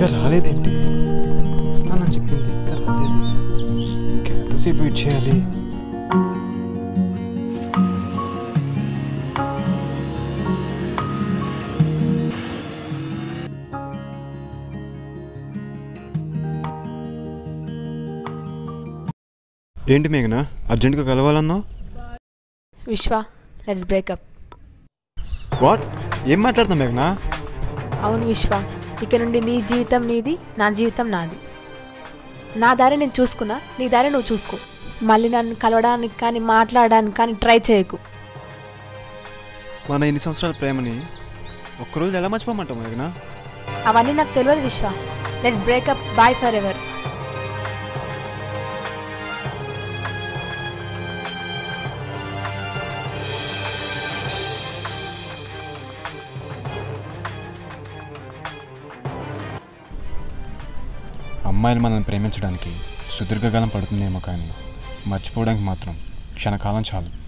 ఇంకా రాలేదేంటి వస్తానని చెప్పింది ఇంకా రాలేదు ఇంకెంతసేపు వెయిట్ చేయాలి ఏంటి మేఘనా అర్జెంట్గా కలవాలన్నావు విశ్వ లెట్స్ బ్రేకప్ వాట్ ఏం మాట్లాడుతున్నావు మేఘనా అవును విశ్వ ఇక నుండి నీ జీవితం నీది నా జీవితం నాది నా దారి నేను చూసుకున్నా నీ దారి నువ్వు చూసుకో మళ్ళీ నన్ను కలవడానికి కానీ మాట్లాడడానికి కానీ ట్రై చేయకు మన ఎన్ని సంవత్సరాల ప్రేమని ఒక్కరోజు ఎలా మర్చిపోమంటావు మేఘనా అవన్నీ నాకు తెలియదు Vishwa let's breakup boy forever అమ్మాయిలు మనల్ని ప్రేమించడానికి సుదీర్ఘకాలం పడుతుందేమో కానీ మర్చిపోవడానికి మాత్రం క్షణకాలం చాలు